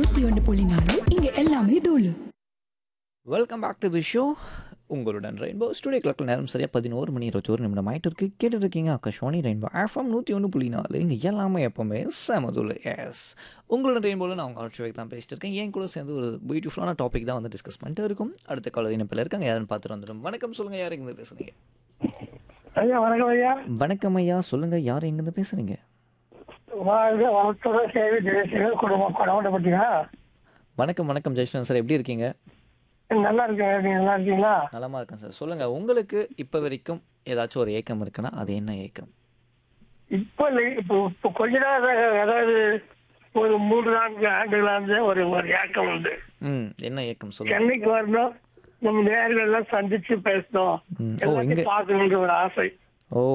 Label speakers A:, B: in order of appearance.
A: நூத்தி ஒன்று புள்ளி நாலு இங்க எல்லாமே தூளு
B: welcome back to the show உங்களுடன் ரெயின்போ ஸ்டுடியோ கிளக்கில் நேரம் சரியாக பதினோரு மணி இருபத்தி ஒரு நிமிடம் ஆயிட்டு இருக்கு கேட்டுட்டு இருக்கீங்க ஆகாஷ்வாணி ரெயின்போ எஃப்எம் நூற்றி ஒன்று புள்ளி நாலு இங்கே எல்லாமே எப்போவுமே செமதுல் எஸ் உங்களோட ரெயின்போவில் நான் உங்கள் ஆட்சி தான் பேசிட்டு இருக்கேன் என் கூட சேர்ந்து ஒரு பியூட்டிஃபுல்லான டாபிக் தான் வந்து டிஸ்கஸ் பண்ணிட்டு இருக்கும் அடுத்த காலர் இணைப்பில் இருக்காங்க யாருன்னு பார்த்துட்டு வந்துடும் வணக்கம் சொல்லுங்கள் யார் எங்கேருந்து பேசுகிறீங்க
C: ஐயா வணக்கம் ஐயா
B: வணக்கம் ஐயா சொல்லுங்கள் யார் எங்கேருந்து பேசுகிறீங்க
C: வாழ்க வளத்துடன் சேவை தேசிய குடும்பம் கொடவட்டப்பட்டீங்களா
B: வணக்கம் வணக்கம் ஜெயஸ்வரன் சார் எப்படி இருக்கீங்க
C: நல்லா இருக்கேன் நீங்க நல்லா இருக்கீங்களா
B: நலமாக இருக்கேன் சார் சொல்லுங்கள் உங்களுக்கு இப்போ வரைக்கும் ஏதாச்சும் ஒரு ஏக்கம் இருக்குன்னா அது என்ன ஏக்கம்
C: இப்ப இல்லை இப்போ இப்போ கொஞ்ச நாள் அதாவது ஒரு மூன்று நான்கு ஆண்டுகளாக ஒரு ஒரு ஏக்கம் உண்டு
B: ம் என்ன ஏக்கம் சொல்லுங்கள்
C: சென்னைக்கு வரணும் நம்ம நேர்கள் எல்லாம் சந்திச்சு பேசணும்
B: ம். ஓ,
C: எல்லாத்தையும்
B: இங்க-
C: பார்க்கணுன்ற ஒரு ஆசை